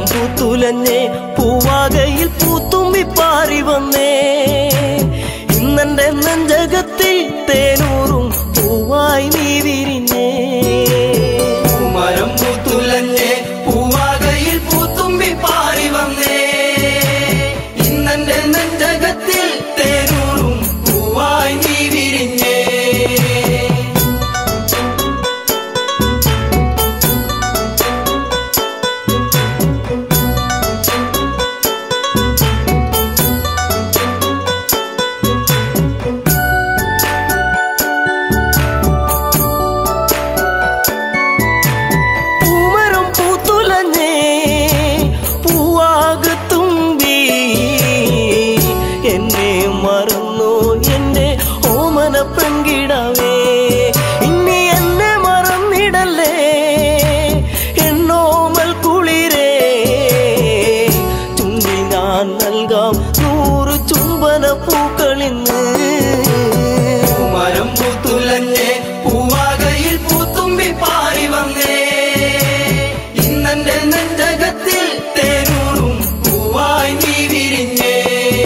പൂത്തുലഞ്ഞേ പൂവാകയിൽ പൂത്തുമ്പി പാറി വന്നേ ഇന്നെന്റെ നെഞ്ചകത്തിൽ തേനൂറും പൂവായി നീ വിരിഞ്ഞേ പൂമരം പൂത്തുലഞ്ഞേ പൂവാകയിൽ പൂത്തുമ്പി പാറി വന്നേ ഇന്നെന്റെ നെഞ്ചകത്തിൽ തേനൂറും പൂവായി നീ വിരിഞ്ഞേ പൂമരം പൂത്തുലഞ്ഞേ പൂവാകത്തുമ്പി എന്നെ മറന്നു എന്റെ ഓമന പെങ്കിടവേ ഇനി എന്നെ മറന്നിടല്ലേ എന്നോമൽ കുളിരേ ചുണ്ടിൽ ഞാൻ നൽകാം നൂറ് ചുംബന പൂക്കളിന്ന് പൂമരം പൂത്തുലഞ്ഞേ പൂവാകയിൽ പൂത്തുമ്പി പാറി വന്നേ ഇന്നെന്റെ നെഞ്ചകത്തിൽ തേനൂറും പൂവായി നീ വിരിഞ്ഞേ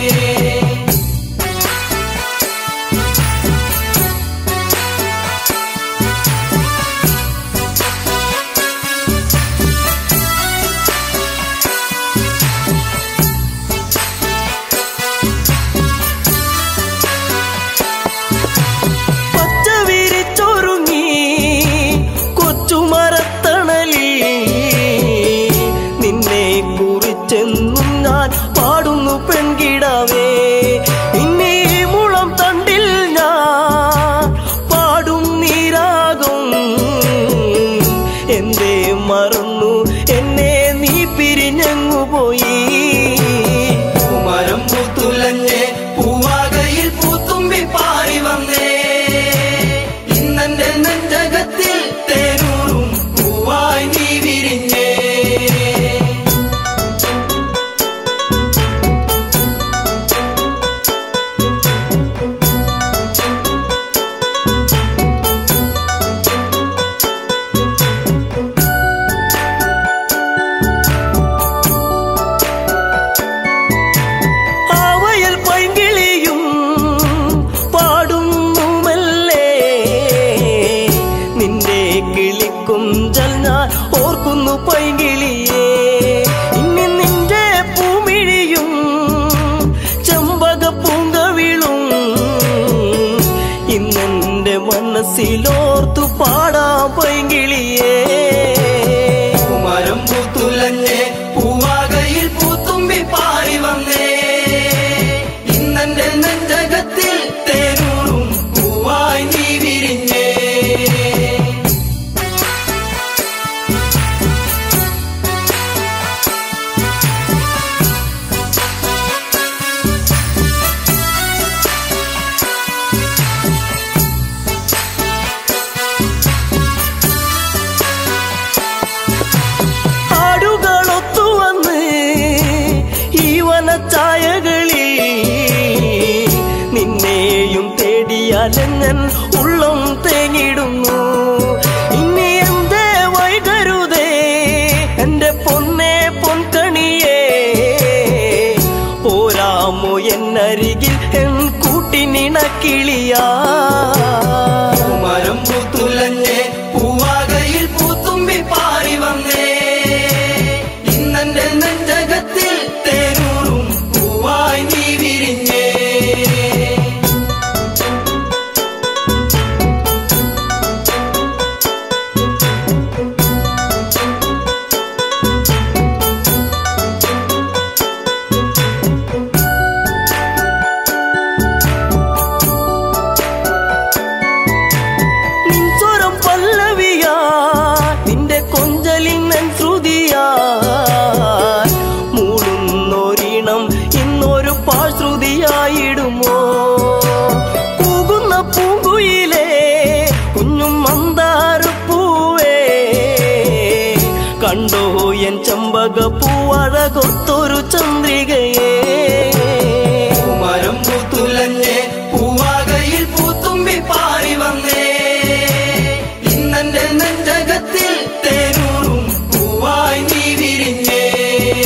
പച്ച വിരിച്ചൊരുങ്ങി കൊച്ചുമരത്തണലിൽ നിന്നെ കുറിച്ചെന്നും ഞാൻ പാടുന്നു പെൺകിടാവേ ഇനി ഈ മുളം തണ്ടിൽ ഞാൻ പാടും നീരാകും എന്തേ മറന്നു എന്നെ നീ പിരിഞ്ഞങ്ങു പോയി പൂമരം പൂത്തുലഞ്ഞേ പൂവാകയിൽ പൂത്തുമ്പി പാറി വന്നേ ഇന്നെന്റെ നെഞ്ചകത്തിൽ തേനൂറും പൂവായി നീ വിരിഞ്ഞേ ആവയൽ പൈങ്കിളിയും പാടുന്നുമല്ലേ നിന്റെ കിളിക്കുഞ്ചൽ ഞാൻ ഓർക്കുന്നു പൈങ്കിളിയേ ഇനി നിന്റെ പൂമിഴിയും ചെമ്പക പൂങ്കവിളും ഇന്നെന്റെ മനസ്സിലോർത്തു പാടാം പൈങ്കിളിയേ പൂമരം പൂത്തുലഞ്ഞേ പൂവാകയിൽ പൂത്തുമ്പി പാറി വന്നേ ഇന്നെന്റെ നെഞ്ചകത്തിൽ തേനൂറും പൂവായി നീ വിരിഞ്ഞേ ആടുകളൊത്തു വന്ന് ഈ വനച്ചായകളിൽ നിന്നെയും തേടിയലഞ്ഞൻ ഉള്ളം തേങ്ങിടുന്നു ഇനി എന്തേ വൈകരുതേ എന്റെ പൊന്നെ പൊൻകണിയേ പോരാമോ എന്നരികിൽ എൻ കൂട്ടിനിണക്കിളിയാ പൂമരം പൂത്തുലഞ്ഞേ പൂവാകയിൽ പൂത്തുമ്പി പാറി വന്നേ ഇന്നെന്റെ നെഞ്ചകത്തിൽ തേനൂറും പൂവായി നീ വിരിഞ്ഞേ നിൻസ്വരം പല്ലവിയാ നിന്റെ കൊഞ്ചലിൻ ശ്രുതിയാ മൂടുന്നൊരീണം ഇന്നൊരു പാശ്രുതിയായിടുമോ കൂകുന്ന പൂങ്കുയിലേ കുഞ്ഞും മന്ദാരപ്പൂവേ കണ്ടോ എൻ ചമ്പക പൂവഴകൊത്തൊരു ചന്ദ്രികയേ പൂമരം പൂത്തുലഞ്ഞേ പൂവാകയിൽ പൂത്തുമ്പി പാറി വന്നേ ഇന്നെന്റെ നെഞ്ചകത്തിൽ തേനൂറും പൂവായി നീ വിരിഞ്ഞേ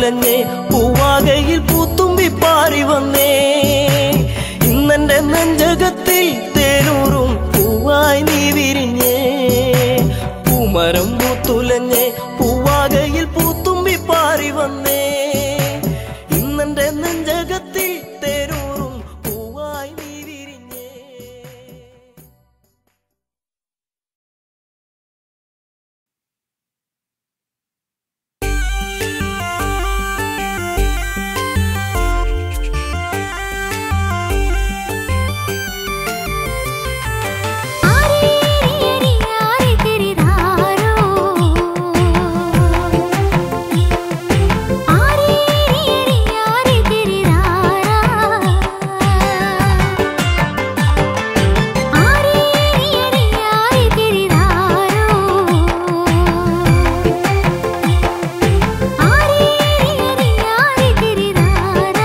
പൂത്തുലഞ്ഞേ പൂവാകയിൽ പൂത്തുമ്പി പാറി വന്നേ ഇന്നെന്റെ നെഞ്ചകത്തിൽ തേനൂറും പൂവായി നീ വിരിഞ്ഞേ പൂമരം പൂത്തുലഞ്ഞേ പൂവാകയിൽ പൂത്തുമ്പി പാറി വന്നേ ഇന്നെന്റെ നെഞ്ചകത്തിൽ തേനൂറും പൂവായി നീ വിരിഞ്ഞേ ആരേരി ആരേ തിരിതാരോ ആരേരി ആരേ തിരിതാരാ ആരേരി ആരേ തിരിതാരോ ആരേരി ആരേ തിരിതാരാ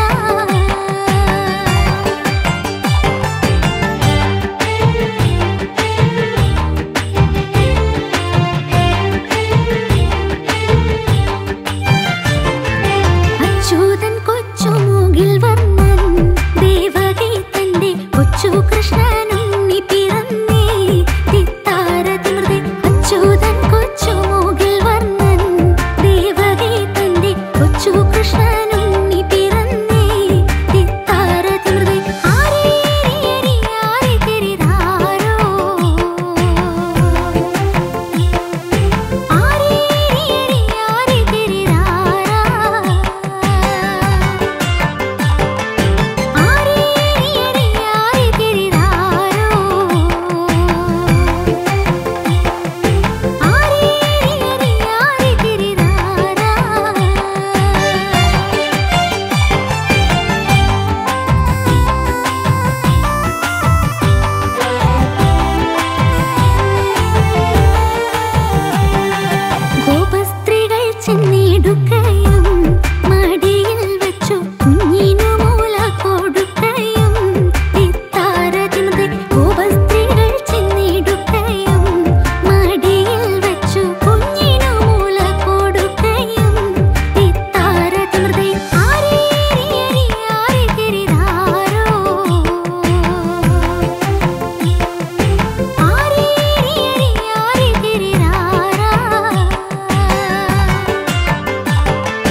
അച്യുതൻ കൊച്ചുമൂകിൽ വർണ്ണൻ ദേവകി തന്റെ കൊച്ചു കൃഷ്ണനുണ്ണി പിറന്നേ തിത്താരതിമൃതേ അച്യുതൻ കൊച്ചുമൂകിൽ വർണ്ണൻ ദേവകി തന്റെ കൊച്ചു കൃഷ്ണനുണ്ണി പിറന്നേ തിത്താരതിമൃതേ ആരേരി ആരേ തിരിതാരോ ആരേരി ആരേ തിരിതാരാ ആരേരി ആരേ തിരിതാരോ ആരേരി ആരേ തിരിതാരാ ഗോപസ്ത്രീകൾ ചെന്നിടുകയും മടിയിൽ വെച്ചു കുഞ്ഞിനു മൂല കൊടുക്കയും ഇത്താരതിമൃതേ ഗോപസ്ത്രീകൾ ചെന്നിടുകയും മടിയിൽ വെച്ചു കുഞ്ഞിനു മൂല കൊടുക്കയും ഇത്താരതിമൃതേ ആരേരി ആരേ തിരിതാരോ ആരേരി ആരേ തിരിതാരാ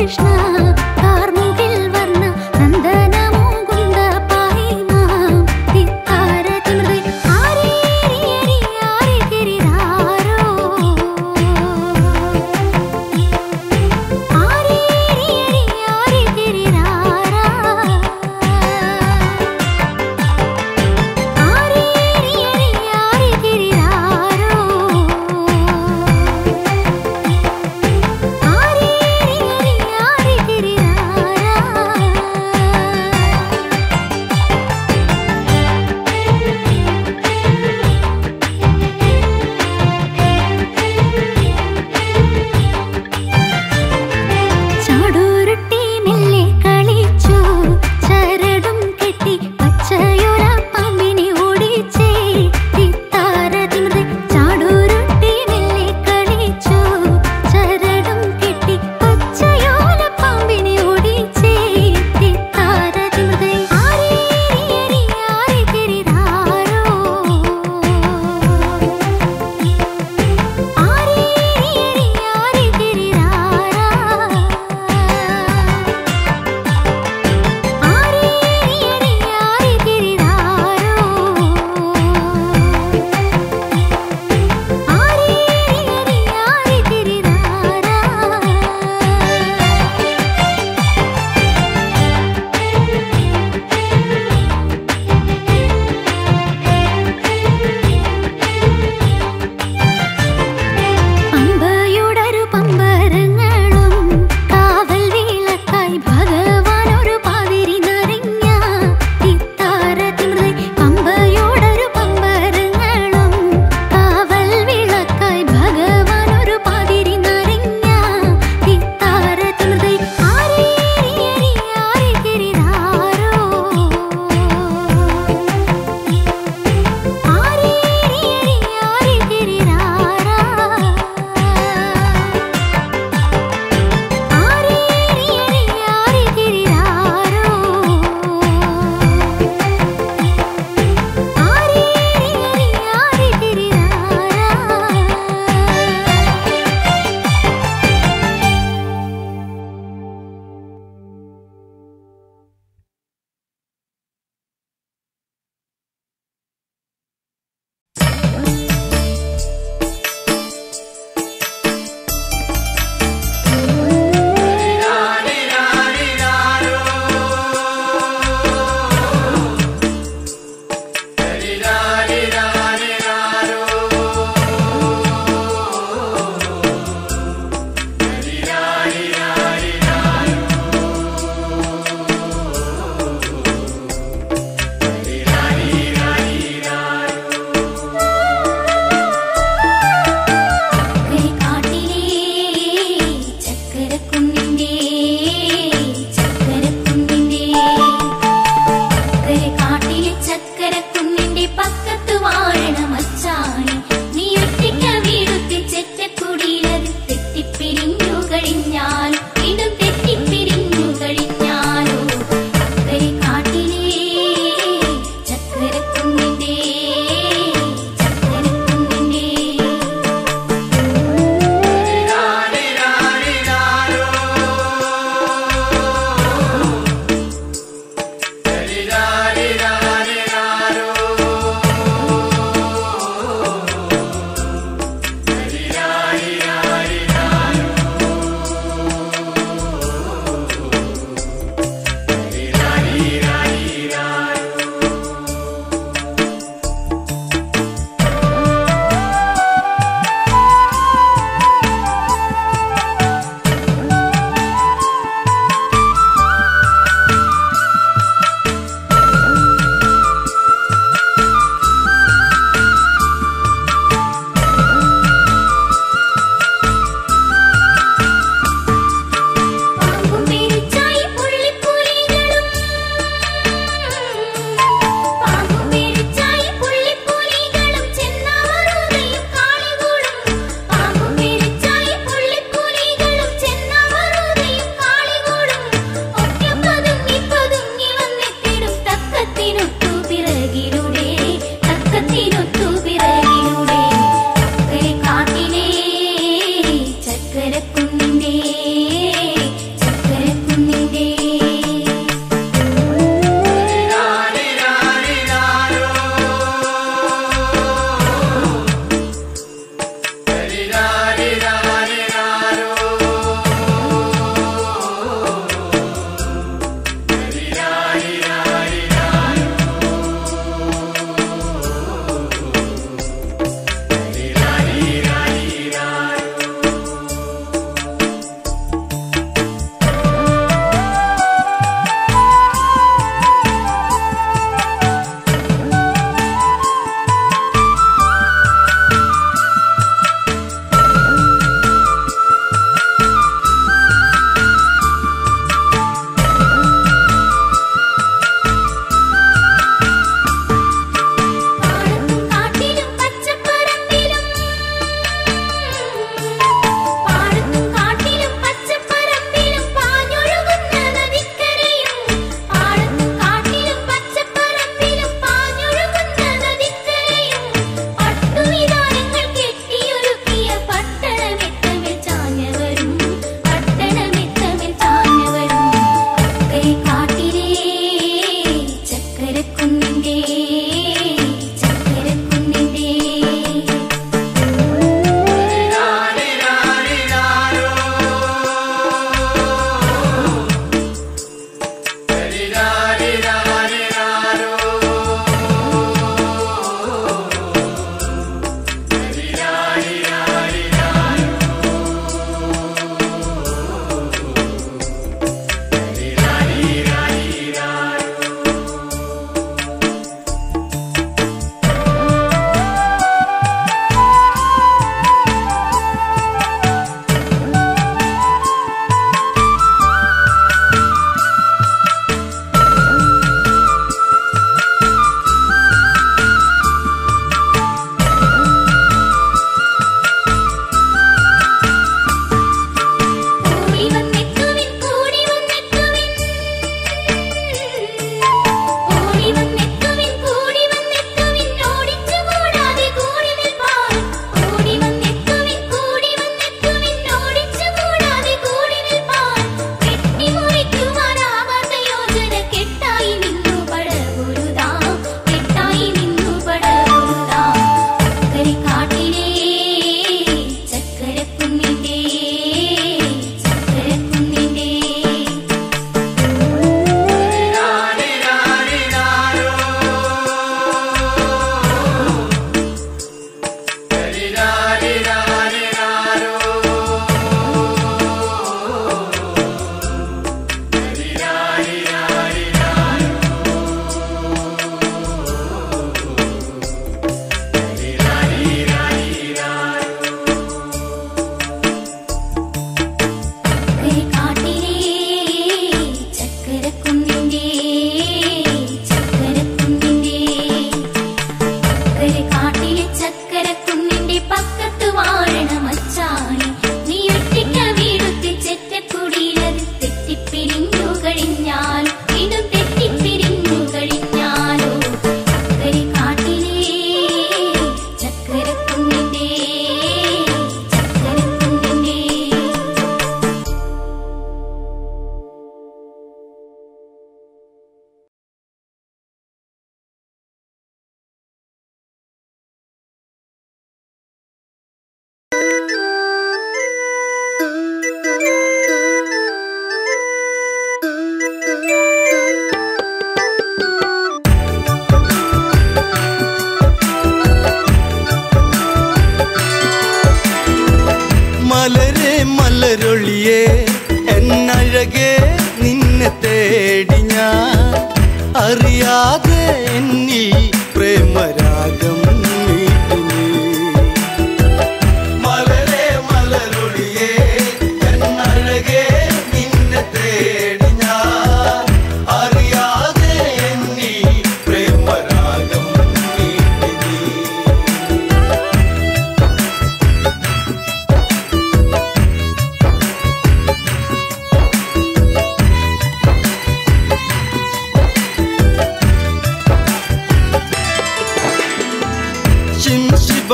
കൃഷ്ണ കാർമുകിൽ വർണ്ണ നന്ദന മുകുന്ദ പാഹി മാം തിത്താര തിമൃതി ആരി ആരി ആരി ഗിരിധാരോ ആരി ആരി ആരി ഗിരിധാരാ ആരി ആരി ആരി ഗിരിധാരോ ആരി ആരി ആരി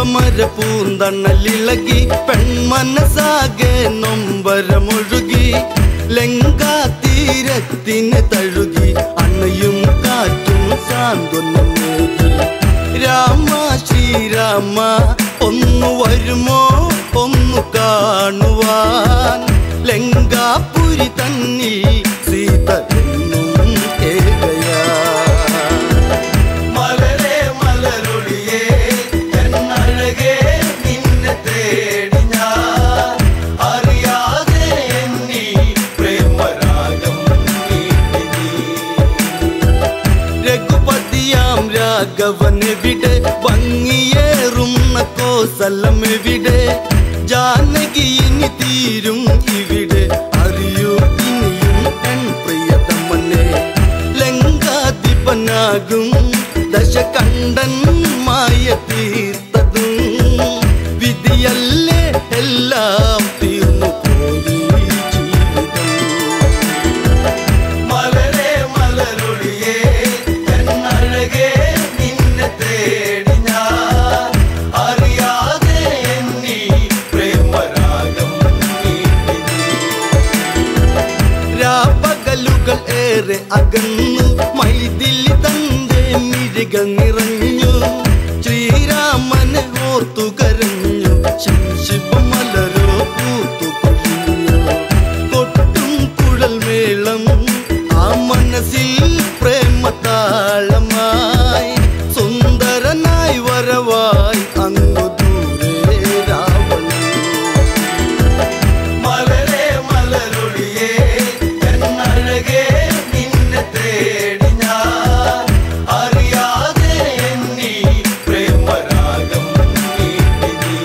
വേപ്പമര പൂന്തണ്ണലിളകി പെൺമനസാകെ നൊമ്പരമൊഴുകി ലങ്കാ തീരത്തിന് തഴുകി അണയും കാറ്റും സാന്ത്വനമേകി രാമ ശ്രീരാമ ഒന്നു വരുമോ ഒന്നു കാണുവാൻ ലങ്കാപുരി തന്നിൽ സീത എന്നും ഏകയാ മലരെ മലരൊളിയേ എന്നഴകേ നിന്നെ തേടി ഞാൻ അറിയാതെ എന്നീ പ്രേമരാഗം നീട്ടി നീ രഘുപതിയാം രാഘവനെവിടെ ഭംഗിയേറുന്ന കോസലമെവിടെ ജാനകി ഇനി തീരും ഇവിടെ അറിയൂ ഇനിയും എൻ പ്രിയതമനെ ലങ്കാധിപനാകും ദശകണ്ഠൻ മായ തീർത്തതും വിധിയല്ലേ എല്ലാം തീർന്നു പോയി ജീവിതം മലരെ മലരൊളിയേ എന്നഴകേ നിന്നെ തേടി ഞാൻ അറിയാതെ എന്നീ പ്രേമരാഗം നീട്ടി നീ രാപ്പകലുകൾ ഏറെ അകന്നു മൈതിലി തന്റെ മിഴികൾ നിറഞ്ഞു ശ്രീരാമനെ ഓർത്തു കരഞ്ഞു ശിവമലരോ പൂത്തു കൊഴിഞ്ഞു കൊട്ടും കുഴൽ മേളം ആ മനസ്സിൽ പ്രേമതാളമായി സുന്ദരനായി വരവായി അങ്ങു ദൂരെ രാവണൻ മലരെ മലരൊളിയേ എന്നഴകേ നിന്നെ തേടി ഞാൻ അറിയാതെ എന്നീ പ്രേമരാഗം നീട്ടി നീ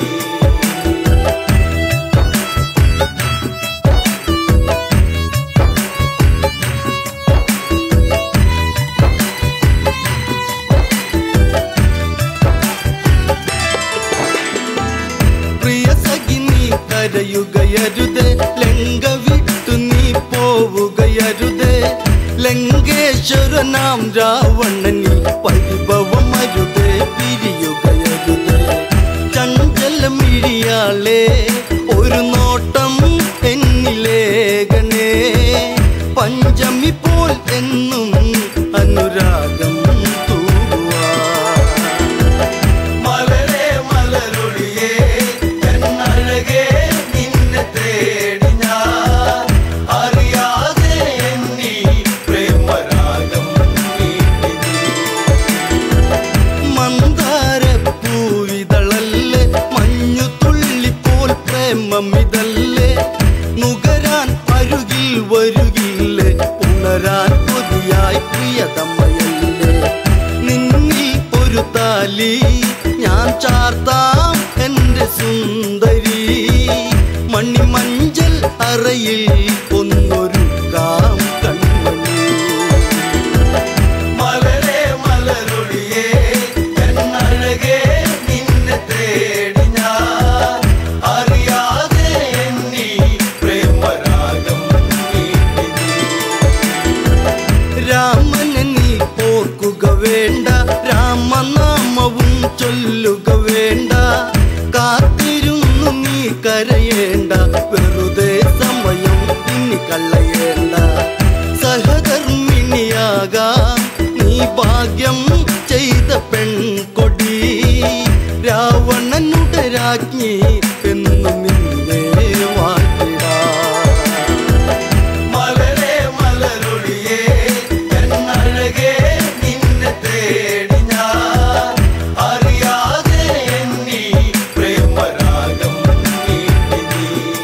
പ്രിയ സഖി നീ കരയുകയരുത് ലങ്ക വിട്ടു നീ പോവുകയരുത് ലങ്കേശ്വരനാം രാവണനി പരിഭവമരുത് പിരിയുകയരുത് ചഞ്ചലമിഴിയാളെ ഒരു നോട്ടം എന്നിലേഖനേ പഞ്ചമി പോൽ എന്നും അനുരാഗം തൂവാ മലരെ മലരൊളിയേ എന്നഴകേ നിന്നെ തേടി ഞാൻ അറിയാതെ എന്നീ പ്രേമരാഗം നീട്ടി നീ മന്ദാരപ്പൂവിതളല്ലേ മഞ്ഞു തുള്ളിപ്പോൾ പ്രേമമിതല്ലേ നുകരാൻ അരുകിൽ വരുകില്ലേ ഉണരാൻ കൊതിയായി പ്രിയതമ്മയല്ലേ നിന്നിൽ ഒരു താലി ഞാൻ ചാർത്താം എൻ്റെ സുന്ദരി മണിമഞ്ചൽ അറയിൽ ഒന്നൊരുക്കാം കൺമണി മലരെ മലരൊളിയേ എന്നഴകേ നിന്നെ തേടി ഞാൻ അറിയാതെ എന്നീ പ്രേമരാഗം നീട്ടി നീ രാമനെ നീ ഓർക്കുക വേണ്ട രാമനാമവും ചൊല്ലുക വേണ്ട കാത്തിരുന്നു നീ കരയേണ്ട വെറുതെ സമയം ഇനി കളയേണ്ട സഹധർമ്മിണിയാകാം നീ ഭാഗ്യം ചെയ്ത പെൺകൊടി രാവണനുടെ രാജ്ഞി എന്നു നിന്നെ വാഴ്ത്തിടാം മലരെ മലരൊളിയേ എന്നഴകേ നിന്നെ തേടി ഞാൻ അറിയാതെ എന്നീ പ്രേമരാഗം നീട്ടി നീ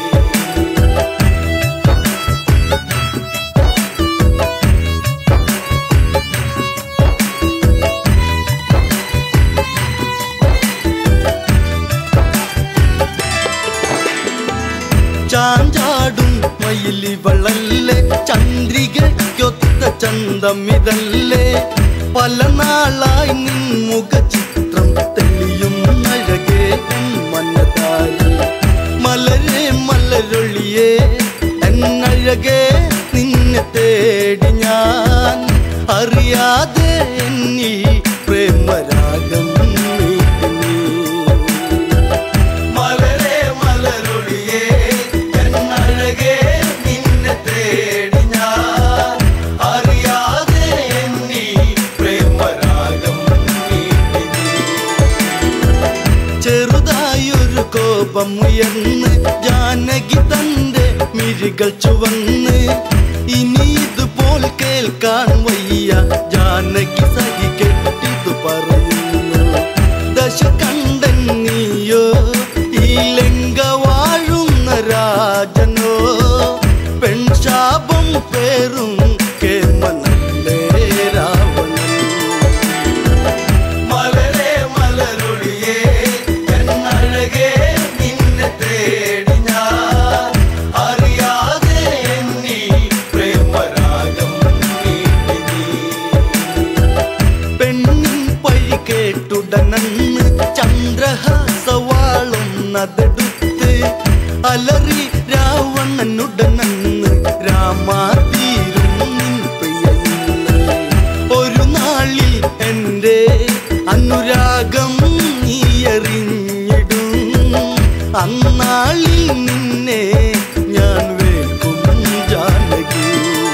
ചാഞ്ചാടും മയിലിവളല്ലേ ചന്ദ്രികയ്ക്കൊത്ത ചന്തമിതല്ലേ പല നാളായി നിൻ മുഖചിത്രം തെളിയും അഴകേ മനതാരി മലരെ മലരൊളിയേ എന്നഴകേ നിന്നെ തേടി ഞാൻ അറിയാതെ എന്നിൽ പ്രേമരാഗം നീട്ടി നീ മിഴികൾ ചുവന്ന് ഇനി ഇതുപോൽ കേൾക്കാൻ വയ്യ ജാനകി സഹി കെട്ടിതു പറയുന്നു ദശ കണ്ടൻ നീയോ ഈ ലങ്ക വാഴുന്ന രാജനോ പെൺശാപം പേറും കേമനല്ലേ രാവണൻ മലരേ മലരൊളിയേ എന്നഴകേ നിന്നെ തേടി ഞാൻ അറിയാതെ എന്നീ പ്രേമരാഗം നീട്ടി നീ പെണ്ണിൻ പഴി കേട്ടുടനന്ന് ചന്ദ്രഹാസവാളുന്നതെടുത്ത് അലറി രാവണനുടനന്ന് രാമാതീരും നിൻ പ്രിയന്ന് ഒരു നാളിൽ എൻ്റെ അനുരാഗം നീ എറിഞ്ഞിടും അന്നാളിൽ നിന്നെ ഞാൻ വേൽക്കും ജാനകി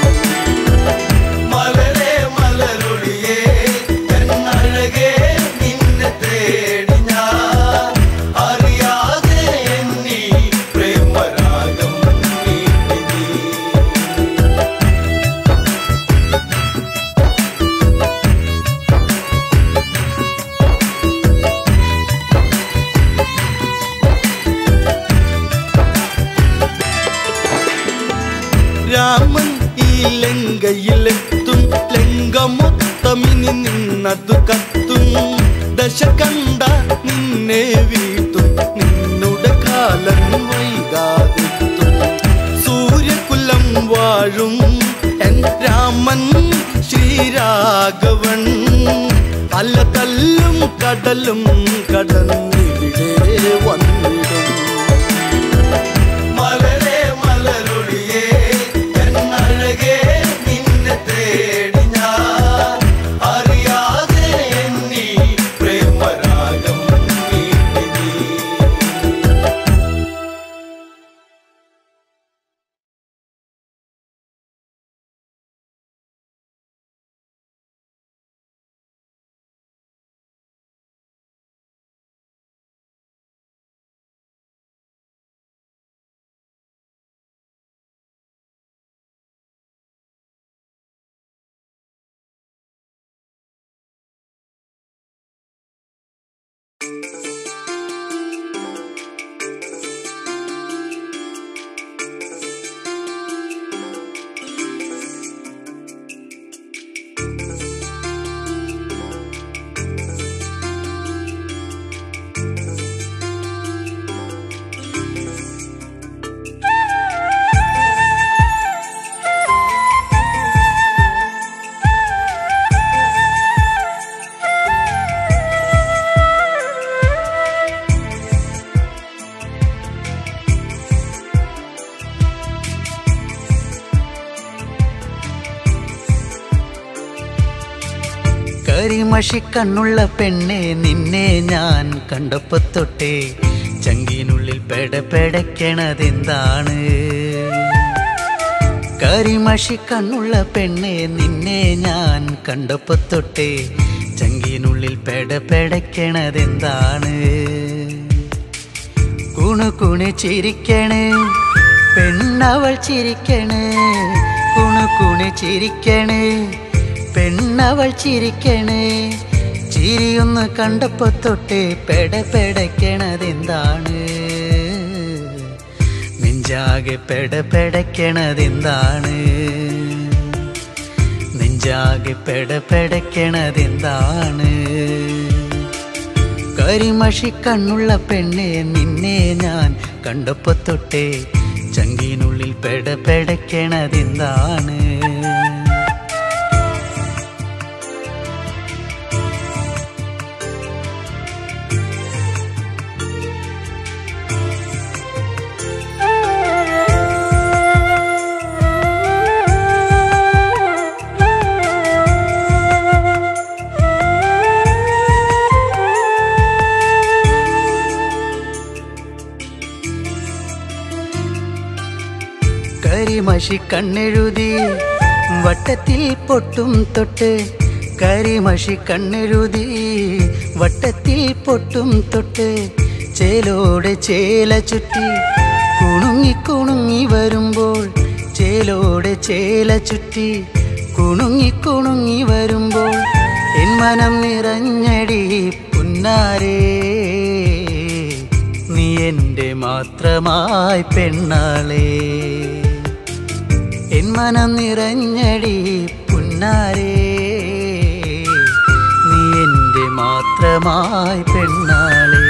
മലരേ മലരൊളിയേ എന്നഴകേ നിന്നെ തേടി ഞാൻ അറിയാതെ എന്നീ പ്രേമരാഗം നീട്ടി നീ രാമൻ ഈ ലങ്കയിലെത്തും ലങ്ക മൊത്തമിനി നിന്നതു കത്തും ദശ കണ്ട നിന്നെ വീട്ടും നിന്നുടെ കാലം വൈകാതെത്തും സൂര്യകുലം വാഴും എൻ രാമൻ ശ്രീരാഘവൻ അല്ല തല്ലും കടലും കടന്നിവിടെ വന്നിടും മലരേ മലരൊളിയേ എന്നഴകേ നിന്നെ തേടി ഞാൻ അറിയാതെ എന്നീ പ്രേമരാഗം നീട്ടി നീ കരിമഷി കണ്ണുള്ള പെണ്ണെ നിന്നെ ഞാൻ കണ്ടപ്പോ തൊട്ടേ ചങ്കിനുള്ളിൽ പെടപെടക്കണതെന്താണ് കരിമഷി കണ്ണുള്ള പെണ്ണെ നിന്നെ ഞാൻ കണ്ടപ്പോ തൊട്ടേ ചങ്കിനുള്ളിൽ പെടപെടക്കണതെന്താണ് കുണു കുണു ചിരിക്കണ് പെണ്ണവൾ ചിരിക്കണ് കുണു കുണു ചിരിക്കണ് പെണ്ണവൾ ചിരിക്കണ് ചിരിയൊന്ന് കണ്ടപ്പോ തൊട്ടേ പെടപെടക്കണതെന്താണ് നെഞ്ചാകെ പെടപെടക്കണതെന്താണ് നെഞ്ചാകെ പെടപെടക്കണതെന്താണ് കരിമഷി കണ്ണുള്ള പെണ്ണെ നിന്നെ ഞാൻ കണ്ടപ്പോ തൊട്ടേ ചങ്കിനുള്ളിൽ പെടപെടക്കണതെന്താണ് കരിമഷി കണ്ണെഴുതി വട്ടത്തിൽ പൊട്ടും തൊട്ട് കരിമഷി കണ്ണെഴുതി വട്ടത്തിൽ പൊട്ടും തൊട്ട് ചേലോടെ ചേല ചുറ്റി കുണുങ്ങി കുണുങ്ങി വരുമ്പോൾ ചേലോടെ ചേല ചുറ്റി കുണുങ്ങി കുണുങ്ങി വരുമ്പോൾ എൻ മനം നിറഞ്ഞടി പുന്നാരേ നീ എൻ്റെ മാത്രമായി പെണ്ണാളേ എൻ മനം നിറഞ്ഞടി പുന്നാരേ നീ എൻ്റെ മാത്രമായി പെണ്ണാളേ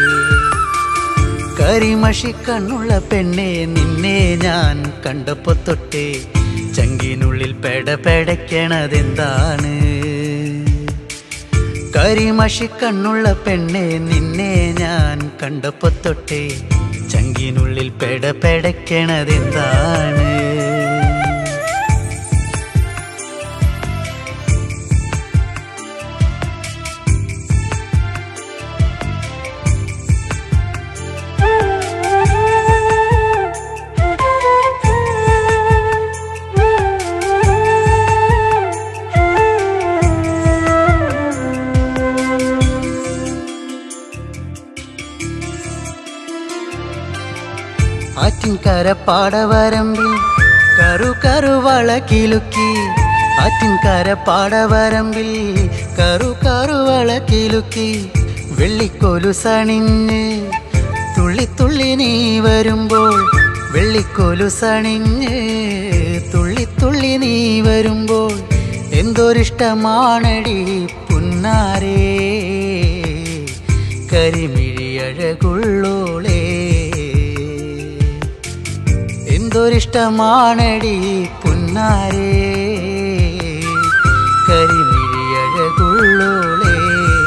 കരിമഷി കണ്ണുള്ള പെണ്ണെ നിന്നെ ഞാൻ കണ്ടപ്പോ തൊട്ടേ ചങ്കിനുള്ളിൽ പെട പെടയ്ക്കണതെന്താണ് കരിമഷി കണ്ണുള്ള പെണ്ണെ നിന്നെ ഞാൻ കണ്ടപ്പോ തൊട്ടേ ചങ്കിനുള്ളിൽ പെട പെടയ്ക്കണതെന്താണ് ആറ്റിൻകര പാടവരമ്പിൽ കറു കറുവള കിലുക്കി ആറ്റിൻകര പാടവരമ്പിൽ കറു കറുവള കിലുക്കി വെള്ളിക്കോലു സണിഞ്ഞ് തുള്ളി തുള്ളി നീ വരുമ്പോൾ വെള്ളിക്കോലു സണിഞ്ഞ് തുള്ളി തുള്ളി നീ വരുമ്പോൾ എന്തൊരിഷ്ടമാണടി പുന്നാരേ കരിമിഴി അഴകുള്ളോളേ എന്തൊരിഷ്ടമാണടി പുന്നാരേ കരിമിഴി അഴകുള്ളോളേ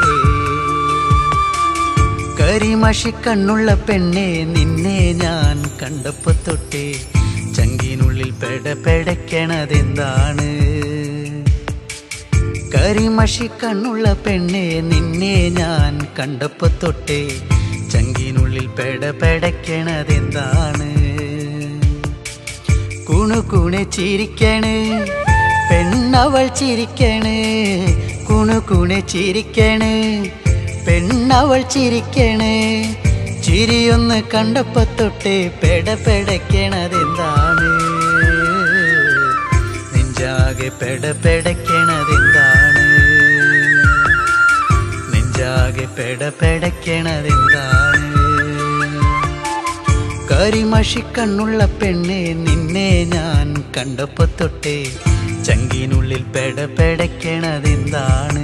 കരിമഷി കണ്ണുള്ള പെണ്ണെ നിന്നെ ഞാൻ കണ്ടപ്പോ തൊട്ടേ ചങ്കിനുള്ളിൽ പെട പെടയ്ക്കണതെന്താണ് കരിമഷി കണ്ണുള്ള പെണ്ണെ നിന്നെ ഞാൻ കണ്ടപ്പോ തൊട്ടേ ചങ്കിനുള്ളിൽ പെട പെടയ്ക്കണതെന്താണ് കുണു കുണെ ചിരിക്കണ് പെണ്ണവൾ ചിരിക്കണ് കുണു കുണെ ചിരിക്കണ് പെണ്ണവൾ ചിരിക്കണ് ചിരിയൊന്ന് കണ്ടപ്പോ തൊട്ടേ പെട പെടയ്ക്കണതെന്താണ് നെഞ്ചാകെ പെട പെടയ്ക്കണതെന്താണ് നെഞ്ചാകെ പെട പെടയ്ക്കണതെന്താണ് കരിമഷി കണ്ണുള്ള പെണ്ണെ നിന്നെ ഞാൻ കണ്ടപ്പോ തൊട്ടേ ചങ്കിനുള്ളിൽ പെട പെടയ്ക്കണതെന്താണ്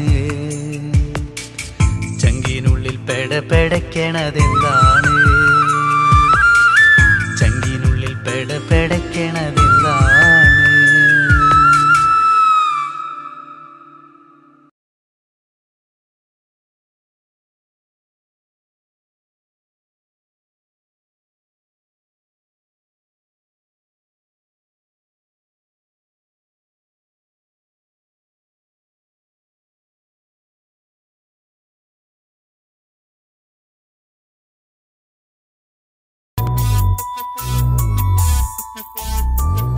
ചങ്കിനുള്ളിൽ പെട പെടയ്ക്കണതെന്താണ് ചങ്കിനുള്ളിൽ പെട പെടയ്ക്കണതെന്താണ് Thank you.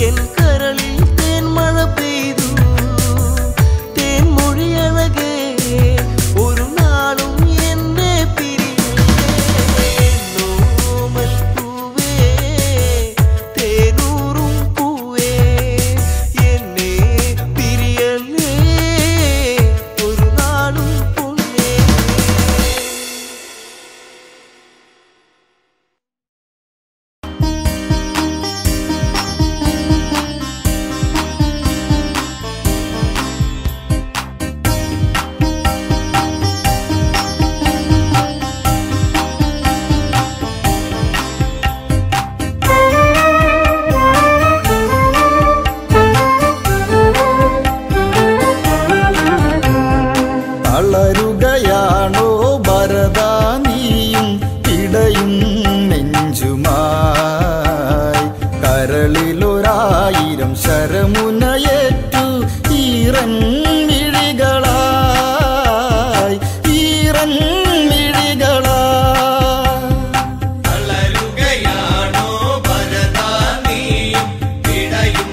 എൻ കരളിൽ തേൻമഴ പെയ്തു തേൻമൊഴിയഴകേ ഒരു നാളും എന്നെ പിരിയേ നോമൽ പൂവേ തേനൂറും പൂവേ എന്നെ പിരിയല്ലേ ഒരു നാളും പൊന്നേ തളരുകയാണോ ഭരത നീയും ഇടയും നെഞ്ചുമായി കരളിലൊരായിരം ശരമുനയേറ്റു ഈറൻ മിഴികളായി ഈറൻ മിഴികളായി തളരുകയാണോ ഭരതാ നീയും ഇടയും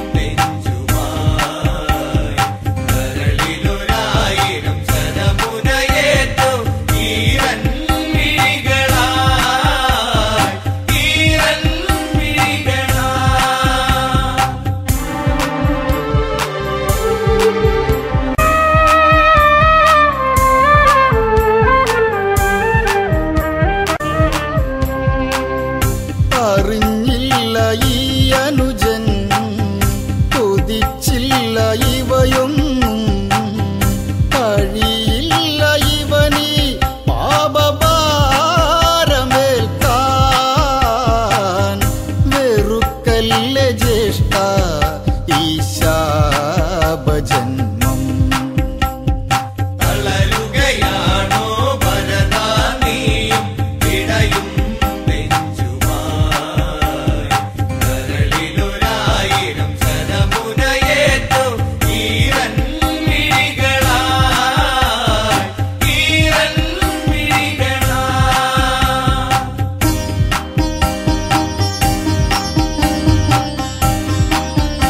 നെഞ്ചുമായി കരളിലൊരായിരം ശരമുനയേറ്റു ഈരൻ മിഴികളായി ഈരൻ മിഴികളായി അറിഞ്ഞില്ല ഈ അനുജൻ കൊതിച്ചില്ല ഇവയൊന്നും കഴിയില്ല ഇവനീ പാപഭാരമേൽക്കാൻ വെറുക്കല്ല ജ്യേഷ്ഠ ഈ ശാപജന്മം തളരുകയാണോ ഭരതാ നീയും ഇടയും നെഞ്ചുമായി കരളിലൊരായിരം ശരമുനയേറ്റു ഈരൻ മിഴികളായി ഈരൻ മിഴികളായി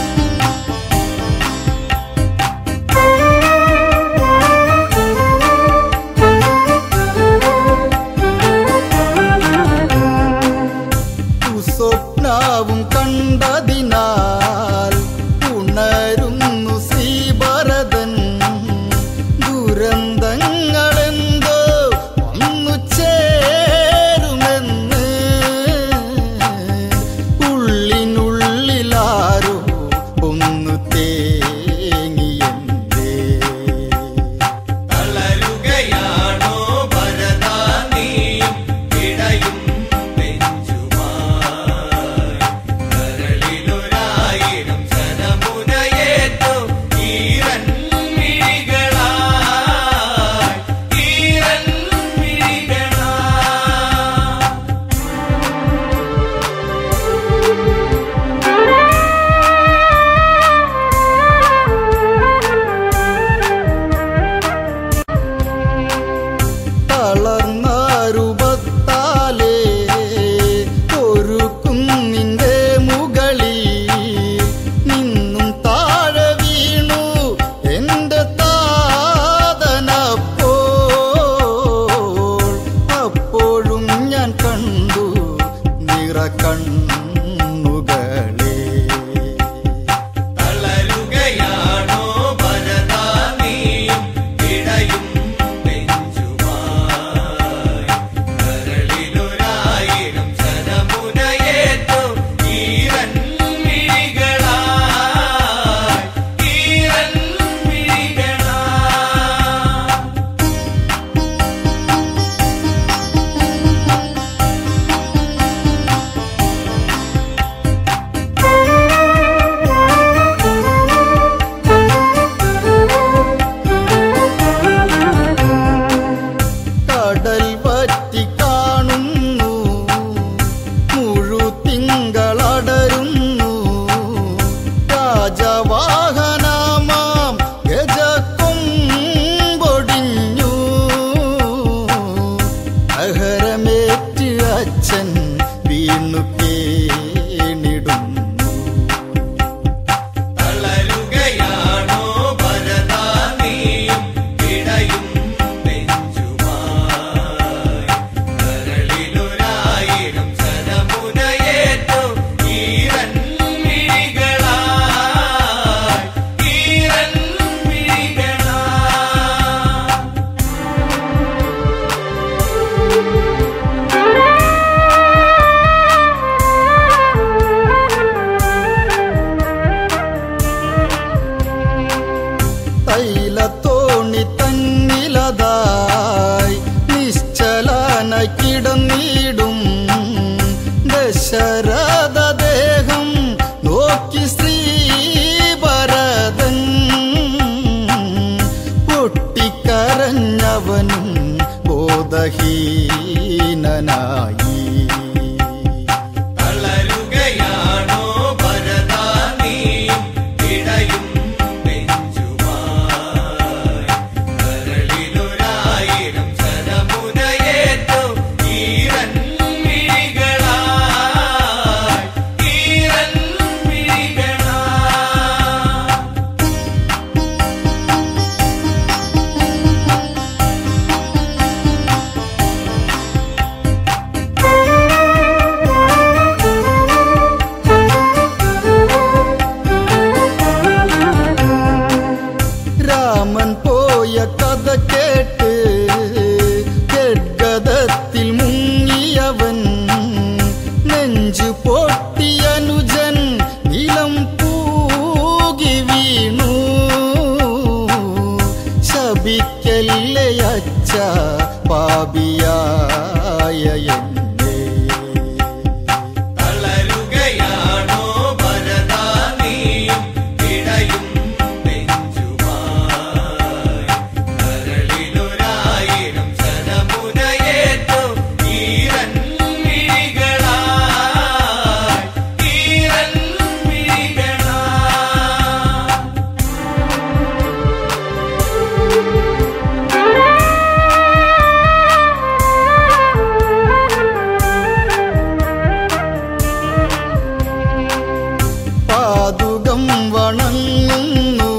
വണങ്ങുന്നു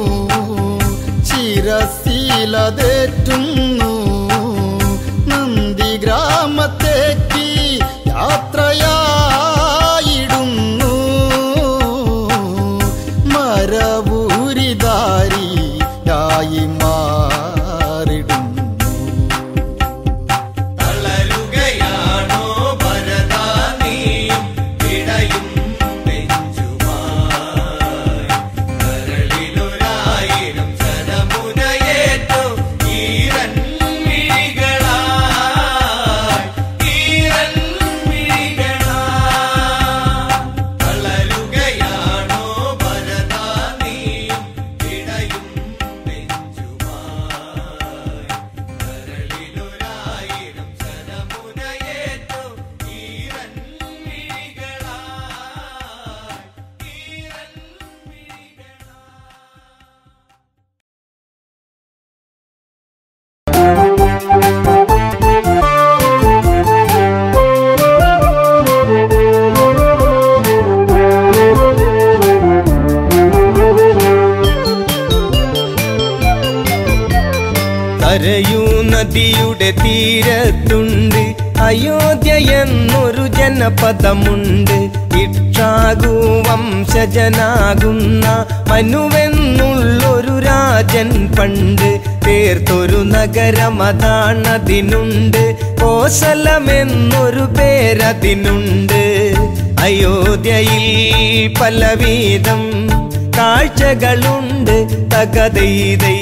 ശിരശീലതേറ്റുന്നു നന്ദി ഗ്രാമത്തേക്ക് യാത്രയായിടുന്നു മരവൂരിധാരിയായി മാറിടുന്നു തളരുകയാണോ ഭരതാ നീയും ഇടയും നെഞ്ചുമായി കരളിലൊരായിരം ശരമുനയേറ്റു ഈരൻ മിഴികളായി ഈരൻ മിഴികളായി തളരുകയാണോ ഭരതാ നീയും ഇടയും നെഞ്ചുമായി കരളിലൊരായിരം ശരമുനയേറ്റു ഈരൻ മിഴികളായി ഈരൻ മിഴികളായി കരയൂ നദിയുടെ തീരത്തുണ്ട് അയോധ്യ എന്നൊരു ജനപദമുണ്ട് ഇക്ഷാകു വംശജനാകുന്ന മനുവെന്നുള്ളൊരു രാജൻ പണ്ട് തീർത്തൊരു നഗരമതാണതിനുണ്ട് കോസലമെന്നൊരു പേരതിനുണ്ട് അയോധ്യയിൽ പലവിധം കാഴ്ചകളുണ്ട് തകതൈതൈ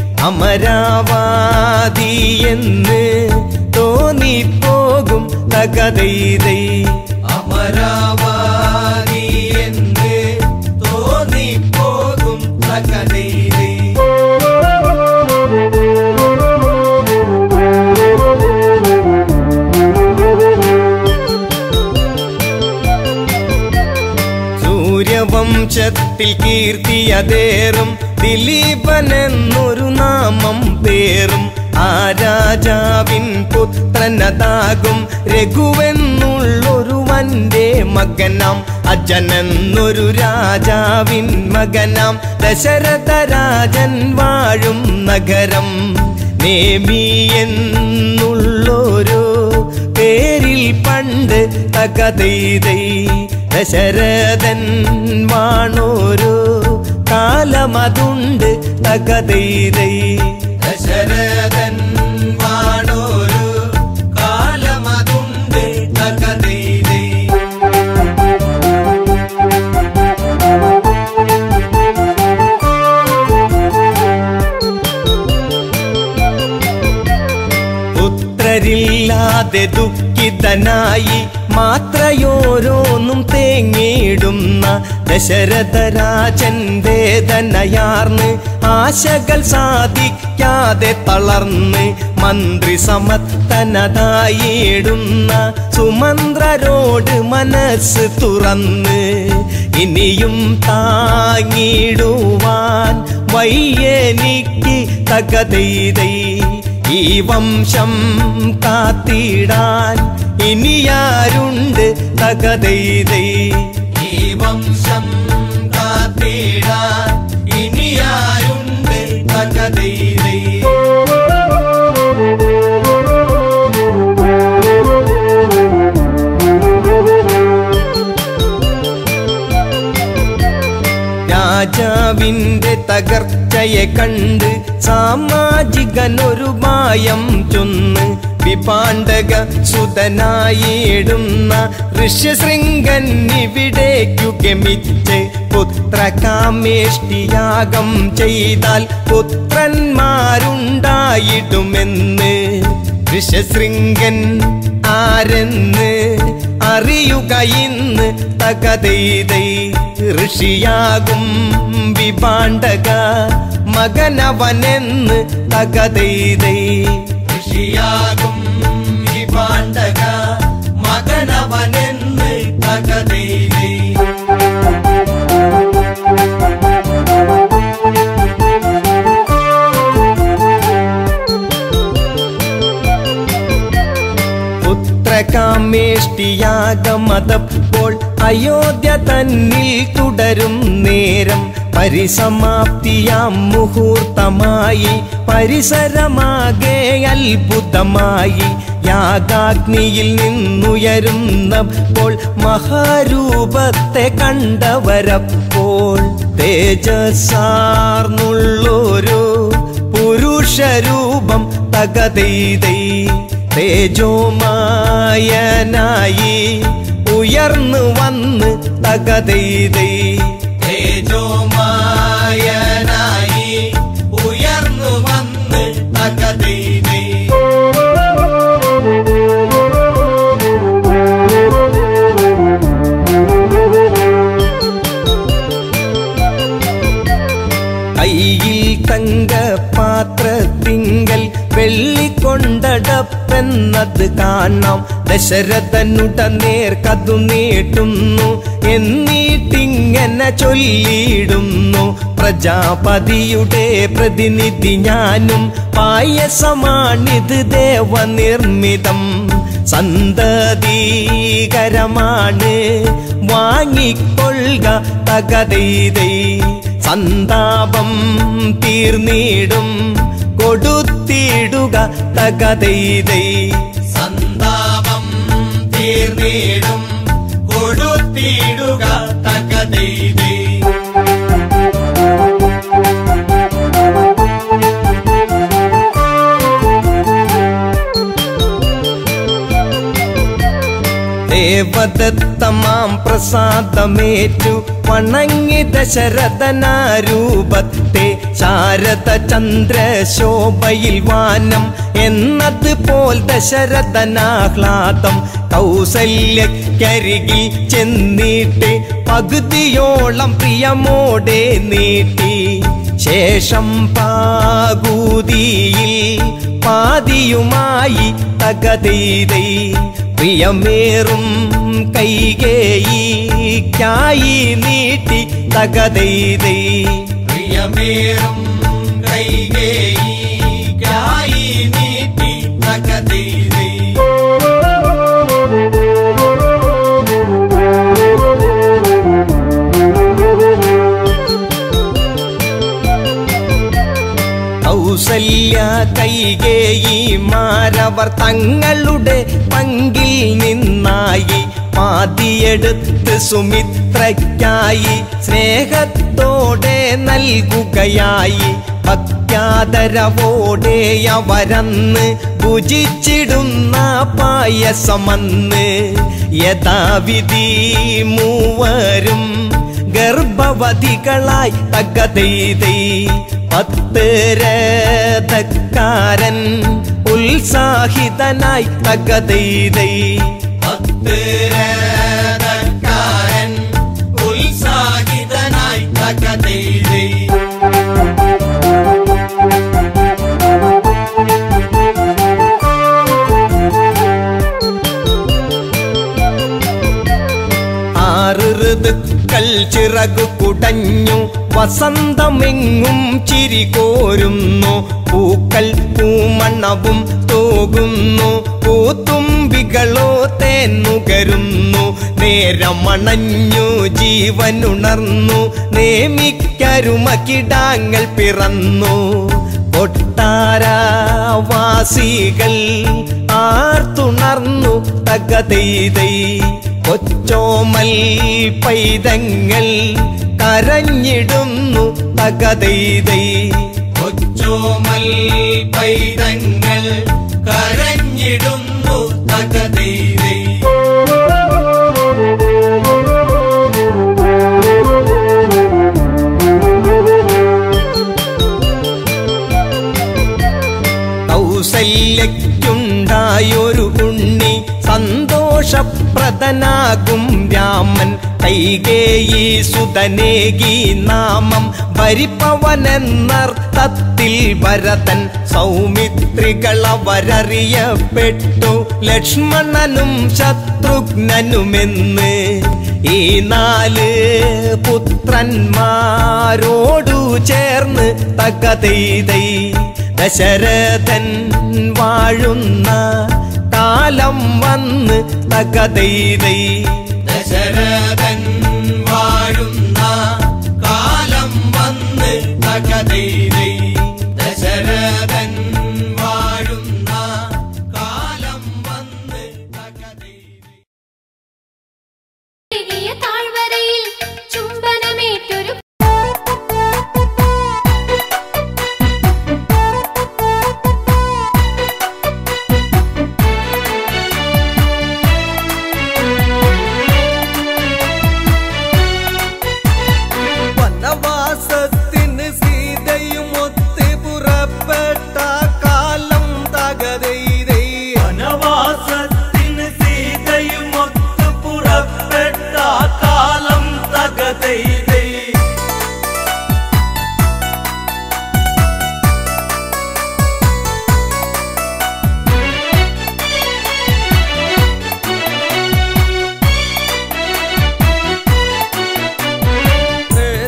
അമരാവാദി എന്ന് തോന്നിപ്പോകും തകതൈതൈ അമരാവാദി എന്ന് തോന്നിപ്പോകും തകതൈതൈ സൂര്യവംശത്തിൽ കീർത്തിയതേറും ദിലീപനെന്നൊരു നാമം പേറും ആ രാജാവിൻ പുത്രനതാകും രഘുവെന്നുള്ളൊരു വന്റെ മകനാം അജനെന്നൊരു രാജാവിൻ മകനാം ദശരഥ രാജൻ വാഴും നഗരം നേമി എന്നുള്ളൊരു പേരിൽ പണ്ട് തകതൈതൈ ദശരഥൻ വാണോരു കാലമതുണ്ട് തകതൈതൈ ദശരഥൻ വാണോരു കാലമതുണ്ട് തകതൈതൈ പുത്രരില്ലാതെ ദുഃഖിതനായി മാത്രയോരോന്നും തേങ്ങിയിടുന്ന ദശരഥരാജൻ വേദനയാർന്ന് ആശകൾ സാധിക്കാതെ തളർന്ന് മന്ത്രി സമത്തനതായിടുന്ന സുമന്ത്രരോട് മനസ്സ് തുറന്ന് ഇനിയും താങ്ങിടുവാൻ വയ്യനിക്ക് തകതൈതൈ ഈ വംശം കാത്തിടാൻ ഇനിയാരുണ്ട് തകതൈതൈ ഈ വംശം കാത്തിടാൻ ഇനിയാരുണ്ട് തകതൈതൈ രാജാവിന്റെ തകർച്ചയെ കണ്ട് സാമാജികനൊരു മായം ചൊന്ന് വിപാണ്ഡക സുതനായിടുന്ന ഋഷ്യശൃംഗൻ ഇവിടേക്കു ഗമിച്ച് പുത്രകാമേഷ്ടിയാഗം ചെയ്താൽ പുത്രന്മാരുണ്ടായിടുമെന്ന് ഋഷ്യശൃംഗൻ ആരെന്ന് അറിയുക ഇന്ന് തകതൈതൈ ഋഷിയാകും വിപാണ്ഡക മകനവനെന്ന് തകതൈതൈ ഋഷിയാകും ഈ പാണ്ഡക മകനവനെന്ന് തകതൈതൈ പുത്രകാമേഷ്ടിയാഗമതപ്പോൾ അയോധ്യ തന്നിൽ തുടരും നേരം പരിസമാപ്തിയാം മുഹൂർത്തമായി പരിസരമാകെ അത്ഭുതമായി യാഗാഗ്നിയിൽ നിന്നുയരുന്നപ്പോൾ മഹാരൂപത്തെ കണ്ടവരപ്പോൾ തേജസ്സാർന്നുള്ളൊരു പുരുഷരൂപം തകതൈതൈ തേജോമായനായി ഉയർന്നു വന്ന് തകതൈതൈ തേജോമായനായി ഉയർന്നു വന്ന് തകതീതേ കയ്യിൽ തങ്ക പാത്രത്തിങ്കൽ വെള്ളിക്കൊണ്ടടപ്പെന്നത് കാണാം ദശരഥനുട നേർക്കതു നീട്ടുന്നു എന്നിട്ടിങ്ങനെ ചൊല്ലിയിടുന്നു പ്രജാപതിയുടെ പ്രതിനിധി ഞാനും പായസമാണിത് ദേവനിർമ്മിതം സന്തതീകരമാണ് വാങ്ങിക്കൊള്ളുക തകതൈതൈ സന്താപം തീർന്നിടും കൊടുത്തിടുക തകതൈതൈ സന്താപം തീർന്നിടും കൊടുത്തിടുക തകതീതേ ദേവദത്തമാം പ്രസാദമേറ്റു വണങ്ങി ദശരഥനാരൂപത്തെ ശാരദ ചന്ദ്രശോഭയിൽ വാനം എന്നതുപോൽ ദശരഥനാഹ്ലാദം കൗസല്യക്കരികിൽ ചെന്നിട്ട് പകുതിയോളം പ്രിയമോടെ നീട്ടി ശേഷം പാകൂതിയിൽ പാതിയുമായി തകതീതൈ പ്രിയമേറും കൈകേയിക്കായി നീട്ടി തകതൈതൈ പ്രിയമേറും കൈകേയിക്കായി നീട്ടി തകതീതേ കൗസല്യ കൈകേയി മാരവർ തങ്ങളുടെ പങ്കിൽ നിന്നായി പാതിയെടുത്ത് സുമിത്രയ്ക്കായി സ്നേഹത്തോടെ നൽകുകയായി ഭക്യാദരവോടെ അവരന്ന് ഭുജിച്ചിടുന്ന പായസമന്ന് യഥാവിധി മൂവരും ഗർഭവതികളായി തകതൈതൈ പത്ത് രഥക്കാരൻ ഉത്സാഹിതനായി തകതൈതൈ പത്ത് രഥക്കാരൻ ഉത്സാഹിതനായി തകതീതേ ആറ് ഋതുക്കൾ ചിറകു കുടഞ്ഞു വസന്തമെങ്ങും ചിരി കോരുന്നു പൂക്കൾ പൂമണ്ണവും തൂകുന്നു പൂത്തുമ്പികളോ തേന്നുകരുന്നു നേരമണഞ്ഞു ജീവനുണർന്നു നേമിക്കരുമകിടാങ്ങൾ പിറന്നു കൊട്ടാരവാസികൾ ആർത്തുണർന്നു തകതൈതൈ കൊച്ചോമൽ പൈതങ്ങൾ കരഞ്ഞിടുന്നു തകതൈതൈ കൊച്ചോമൽ പൈതങ്ങൾ കരഞ്ഞിടുന്നു തകതീതേ കൗസല്യക്കുണ്ടായൊരു ഉണ്ണി സന്തോഷപ്രദനാകും രാമൻ കൈകേയി സുതനേകി നാമം ഭരിപ്പവനെന്നർത്ഥത്തിൽ ഭരതൻ സൗമിത്രികളവരറിയപ്പെട്ടു ലക്ഷ്മണനും ശത്രുഘ്നനുമെന്ന് ഈ നാല് പുത്രന്മാരോടു ചേർന്ന് തകതൈതൈ ദശരഥൻ വാഴുന്ന കാലം വന്ന് തകതൈതൈ ദശരഥൻ വാഴുന്ന കാലം വന്ന്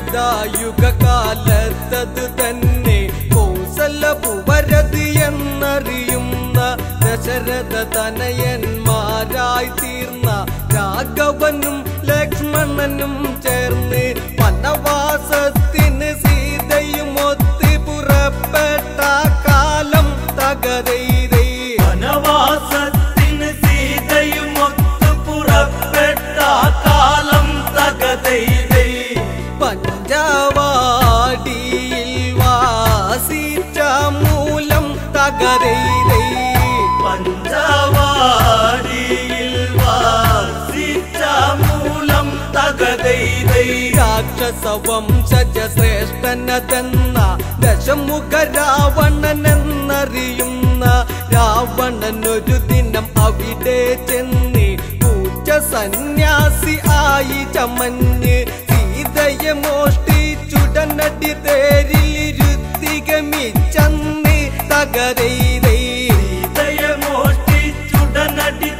ത്രേതായുഗ കാലത്തത് തന്നെ കൗസലപുവരത് എന്നറിയുന്ന ദശരഥ തനയന്മാരായി തീർന്ന രാഘവനും ലക്ഷ്മണനും ചേർന്ന് വനവാസത്തിന് സീതയും ഒത്ത് പുറപ്പെട്ട കാലം തകരൈതൈ വനവാസത്തിന് സീതയും ഒത്തു പുറപ്പെട്ട കാലം തകതൈതൈ പഞ്ചവാടിയിൽ വാസിച്ച മൂലം തകരൈതൈ പഞ്ചവാടിയിൽ വാസിച്ച മൂലം തകതൈതൈ രാക്ഷസ വംശജ ശ്രേഷ്ഠനതെന്ന ദശമുഖ രാവണനെന്നറിയുന്ന രാവണനൊരു ദിനം അവിടെ ചെന്ന് പൂച്ച സന്യാസി ആയി ചമഞ്ഞ് സീതയെ മോഷ്ടിച്ചുടനടി തേരിലിരുത്തികമിച്ചന്ന് തകരൈതൈ സീതയെ മോഷ്ടിച്ചുടനടി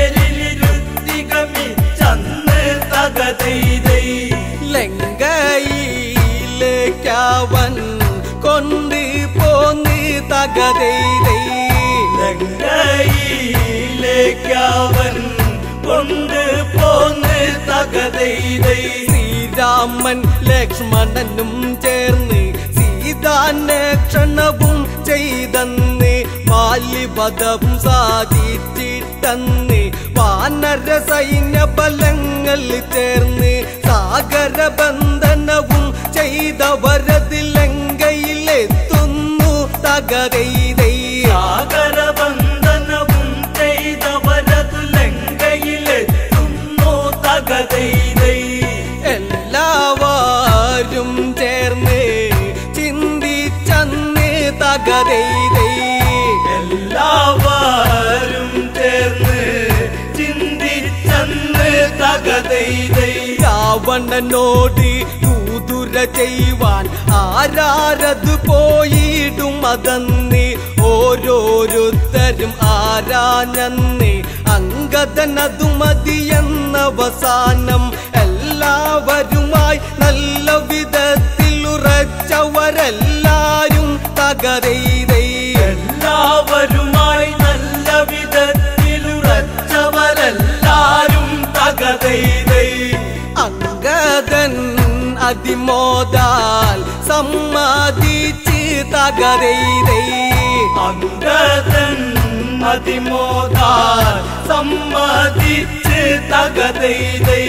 തേരിലിരുത്തികമിച്ചന്ന് തകതൈതൈ ലങ്കയിലേക്കവൻ കൊണ്ട് പോന്ന് തകരൈതൈ ലങ്കയിലേക്കവൻ കൊണ്ട് പോന്ന് തകതൈതൈ ശ്രീരാമൻ ലക്ഷ്മണനും ചേർന്ന് സീതാന്വേഷണവും ചെയ്തന്ന് ബാല്യപദം സാധിച്ചിട്ടന്ന് വാനര സൈന്യ ബലങ്ങൾ ചേർന്ന് സാഗര ബന്ധനവും ചെയ്തവരത് ലങ്കയിലെത്തുന്നു തകരൈതൈ സാഗരബന്ധനവും ചെയ്തവരതു ലങ്കയിലെത്തുന്നു തകതൈതൈ എല്ലാവരും ചേർന്ന് ചിന്തിച്ചന്ന് തകരൈതൈ എല്ലാവരും ചേർന്ന് ചിന്തിച്ചന്ന് തകതൈതൈ രാവണനോട് ദൂതുര ചെയ്യുവാൻ ആരാരത് പോയിടും അതന്ന് ഓരോരുത്തരും ആരാഞ്ഞന്ന് അങ്കദനതു മതിയെന്നവസാനം എല്ലാവരുമായി നല്ല വിധത്തിൽ ഉറച്ചവരെല്ലാരും തകരൈതൈ എല്ലാവരുമായി നല്ല വിധത്തിലുറച്ചവരെല്ലാരും തകതൈതൈ അങ്കദൻ അതിമോദാൽ സമ്മതിച്ച് തകരൈതൈ അങ്കദൻ അതിമോദാൽ സമ്മതിച്ച് തകതൈതൈ